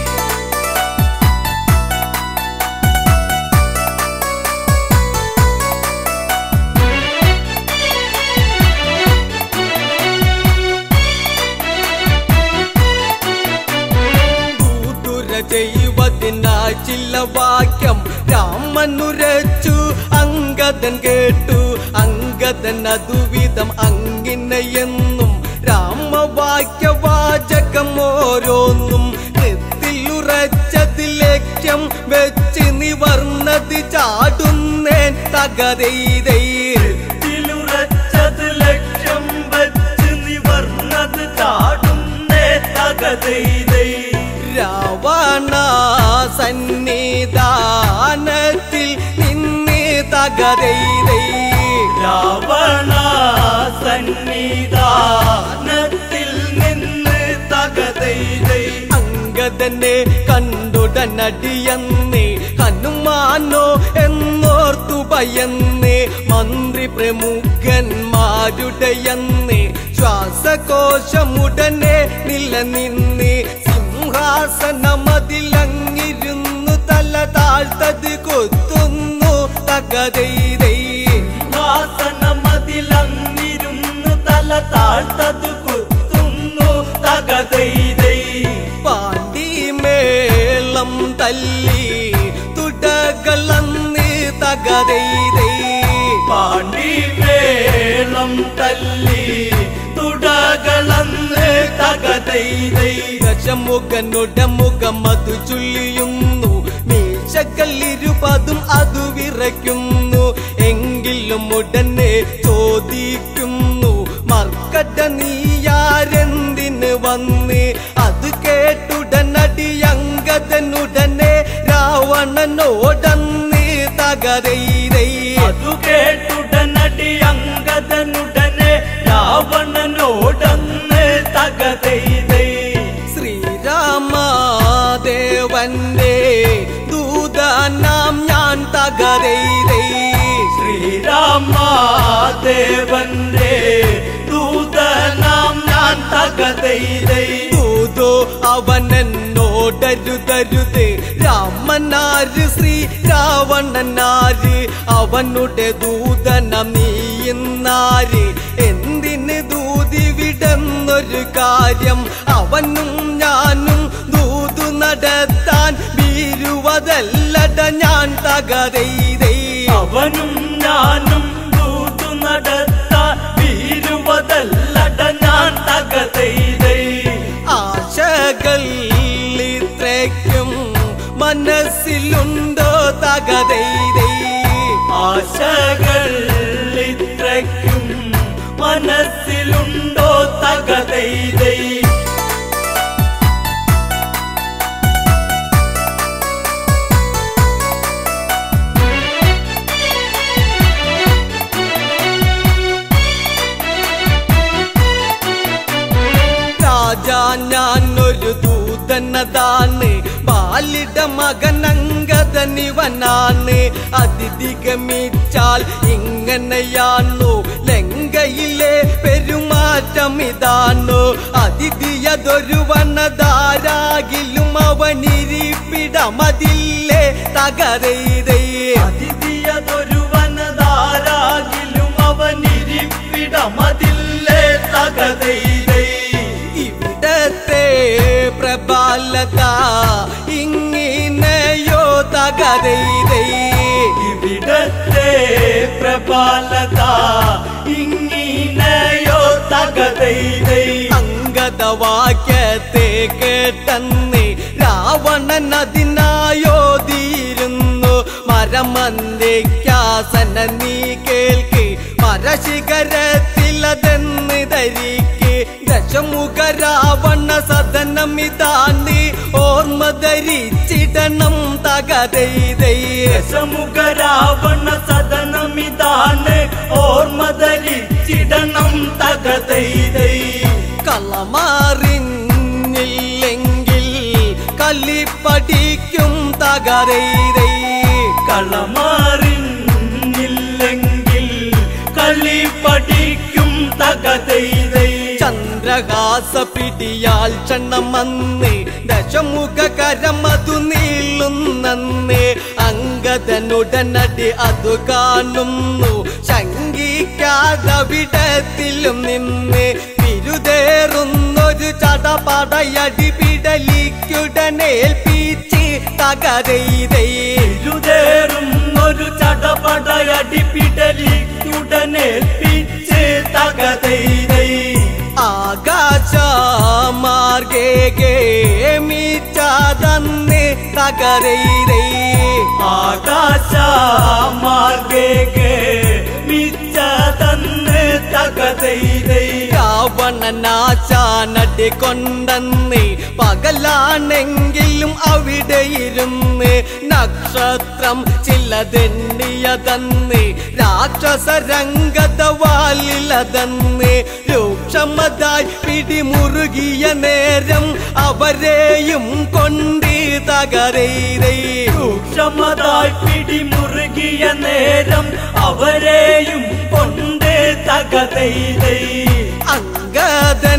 കൂട്ടുര ചെയ്വതിനായി ചില വാക്യം രാമനുരച്ചു അങ്കദൻ കേട്ടു അങ്കദൻ അതുവിധം അങ്ങിനെയെന്നും രാമവാക്യവാചകം ഓരോന്നും നെത്തിലുറച്ചത് ലക്ഷ്യം വെച്ച് നിവർന്നത് ചാടുന്നേൻ തകരൈതൈ ത്തിലുറച്ചത് ലക്ഷ്യം വച്ച് നിവർന്നത് ചാടുന്നേ തകതൈതൈ രാവണ സന്നിധാനത്തിൽ നിന്ന് തകരൈതൈ രാവണ സന്നിധാനത്തിൽ നിന്ന് തകതൈതൈ അങ്കദനെ കണ്ടുടനടിയന്ന് ഹനുമാനോ എന്നോർത്തു ഭയന്ന് മന്ത്രി പ്രമുഖന്മാരുടെയന്ന് ശ്വാസകോശമുടനെ നിലനിന്ന് സിംഹാസനമതിലങ്ങിരുന്നു തല താഴ്ത്തത് കൊത്തുന്നു തകതൈതൈ വാസനമതിലങ്ങിരുന്ന് തല താഴ്ത്തത് കുത്തുന്നു തകതൈതൈ പാണ്ടിമേളം തല്ലി തുടകളന്ന് തകതൈതൈ പാണ്ടിമേളം തല്ലി തുടകളന്ന് തകതൈതൈ ദശമുഖനുടമുഖം അതു ചൊല്ലിയുന്നു മീശക്കല്ലിരുപതും അതു വിറയ്ക്കുന്നു എങ്കിലും ഉടനെ ചോദിക്കുന്നു മർക്കട നീയാരെന്തിന് വന്ന് അത് കേട്ടുടനടി അങ്കദനുടനെ രാവണനോ രാവണനോടന്ന് തകരൈരൈ അതു കേട്ടുടനടി അങ്കദനുടനെ രാവണനോടന്ന് തകതൈതൈ ശ്രീരാമദേവന്റെ ദൂതനാം ഞാൻ തകരൈരൈ ശ്രീരാമദേവന്റെ ദൂതനാം ഞാൻ തകതൈതൈ ദൂതോ അവനെന്നോടരുതരുത് രാമനാര് ശ്രീ രാവണനാര് അവനുടെ ദൂതനം നീയുന്നാര് എന്തിന് ദൂതി വിടുന്നൊരു കാര്യം അവനും ഞാനും ദൂതു നടത്താൻ വീരുവതല്ലട ഞാൻ തകരൈതൈ അവനും ഞാനും ദൂതു നടത്താൻ വീരുവതല്ലട ഞാൻ തകതൈതൈ ആശകൾ ഇത്രയ്ക്കും മനസ്സിലുണ്ടോ തകതൈതൈ ആശകൾ ഇത്രയ്ക്കും മനസ്സിലുണ്ടോ തകതൈതൈ രാജാ ഞാൻ ഒരു ദൂതനതാണ് ബാലിട മകനങ്കതനിവനാണ് അതിഥി ഗമിച്ചാൽ ഇങ്ങനെയാണു ലങ്കയിലെ പെരുമാറ്റം ഇതാണു അതിഥിയതൊരു വനതാരാകിലും അവനിരിപ്പിടമതില്ലേ തകരൈതേ അതിഥിയതൊരു വനതാരാകിലും അവനിരിപ്പിടമതില്ലേ തകതൈതൈ ഇവിടത്തെ പ്രബലത ഇങ്ങിനെയോ തകരൈതേ ഇവിടത്തെ പ്രബലത ഇങ്ങിനെയോ തകതൈതൈ അങ്കദവാക്യത്തെ കേട്ടെന്ന് രാവണൻ അതിനായോതിയിരുന്നു മരമന്ദിക്കാസന നീ കേൾക്ക് മരശിഖരത്തിലതെന്ന് ധരിക്ക് ദശമുഖ രാവണ സദനമിതാണ്ട് ഓർമ്മ ധരിച്ചിടണം തകതൈതൈ ദശമുഖ രാവണ സദനമിതാണ് ഓർമ്മ ധരിച്ചിടണം തകതൈതൈ കളമാറിഞ്ഞില്ലെങ്കിൽ കല്ലിപ്പടിക്കും തകരൈതൈ കളമാറിഞ്ഞില്ലെങ്കിൽ കളി പഠിക്കും തകതൈതൈ ചന്ദ്രഹാസ പിടിയാൽ ക്ഷണമന്ന് ദശമുഖ കരമതു നീളുന്നന്ന് അങ്കദനുടനടി അതു കാണുന്നു ശങ്കിക്കാതവിടത്തിലും നിന്ന് വിരുതേറുന്നൊരു ചടപടയടി പിടലിക്കുടനേൽപ്പിച്ച് തകരൈതൈ ഇരുതേറും ഒരു ചടപടയടി പിടലിക്കുടനെ പിച്ച് തകതൈതൈ ആകാശമാർഗേ മീച്ചാതന്ന് തകരൈരൈ ആകാശ മാർഗേ മിച്ച തന്ന് തകതൈതൈ രാവണനാശാനടി കൊണ്ടെന്ന് പകലാണെങ്കിലും അവിടെ ഇരുന്ന് നക്ഷത്രം ചിലതെണ്ണിയതന്ന് രാക്ഷസ രംഗതവാലിലതന്ന് രൂക്ഷമതായി പിടിമുറുകിയ നേരം അവരെയും കൊണ്ട് തകരൈരൈ സൂക്ഷ്മതായി പിടിമുറുകിയ നേരം അവരെയും കൊണ്ട് തകതൈതൈ അങ്കദൻ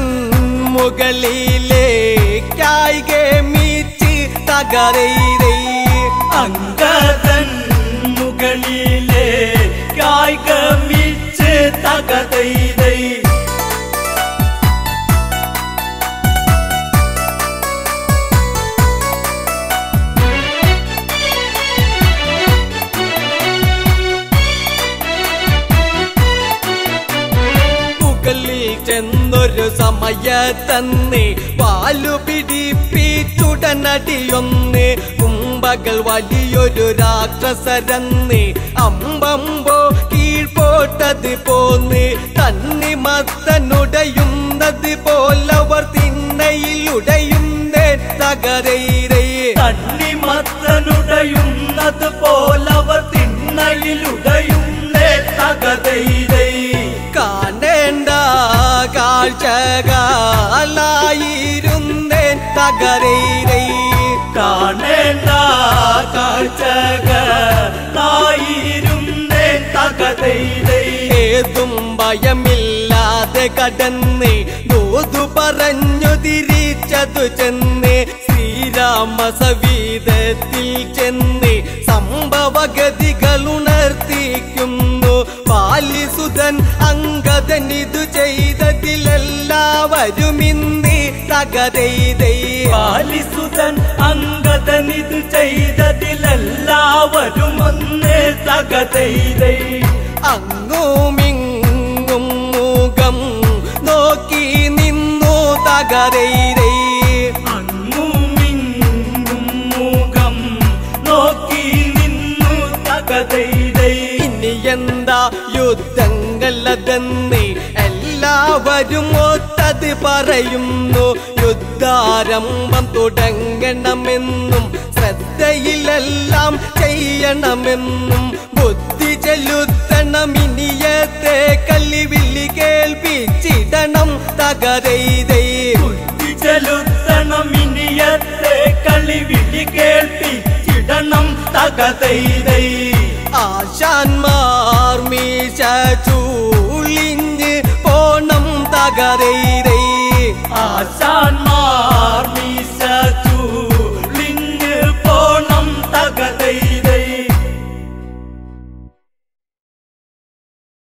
മുകളിലേക്കായി ഗമിച്ച് തകരൈരൈ അങ്കദൻ മുകളിലെ കായികമിച്ച് തകതൈതൈ മുകളിൽ ചെന്നൊരു സമയത്തന്ന് പാലു പിടിപ്പിച്ചുടനടിയൊന്ന് കുമ്പകൾ വലിയൊരു രാക്ഷസരന്ന് അമ്പമ്പോ കീഴ്പോട്ടത് പോന്ന് തണ്ണിമത്തനുടയുന്നത് പോലവർ തിണ്ണയിലുടയുന്നേ തകരൈരേ തണ്ണിമത്തനുടയുന്നത് കാഴ്ചകളായിരുന്നേൻ തകരൈരൈ കാണേണ്ട കാഴ്ചകളായിരുന്നേ തകതൈതൈ ഏതും ഭയമില്ലാതെ കടന്ന് ദൂതു പറഞ്ഞു തിരിച്ചതു ചെന്ന് ശ്രീരാമ സവീതത്തിൽ ചെന്ന് സംഭവഗതികൾ ഉണർത്തിക്കുന്നു പാലിസുതൻ അങ്കദൻ ഇതു ചെയ്തതിലെല്ലാവരും ഇന്നി തകരൈതൈ പാലിസുതൻ അങ്കതനിത് ചെയ്തതിലെല്ലാവരും ഒന്നേ തകതൈതൈ അങ്ങുമിങ്ങും മുഖം നോക്കി നിന്നു തകരൈരൈ അങ്ങുമിങ്ങും മുഖം നോക്കി നിന്നു തകതൈതൈ ഇനി എന്താ യുദ്ധങ്ങളതെന്ന് എല്ലാവരും ഒത്തത് പറയുന്നു യുദ്ധാരംഭം തുടങ്ങണമെന്നും ശ്രദ്ധയിലെല്ലാം ചെയ്യണമെന്നും ബുദ്ധി ചെലുത്തണം ഇനിയത്തെ കല്ലിവില്ലി കേൾപ്പിച്ചിടണം തകരൈതൈ ബുദ്ധി ചെലുത്തണം ഇനിയത്തെ കളിവിളി കേൾപ്പിച്ചിടണം തകതൈതൈ ആശാന്മാർ മീശ ചൂളിഞ്ഞ് പോണം തകരൈരൈ ആശാൻ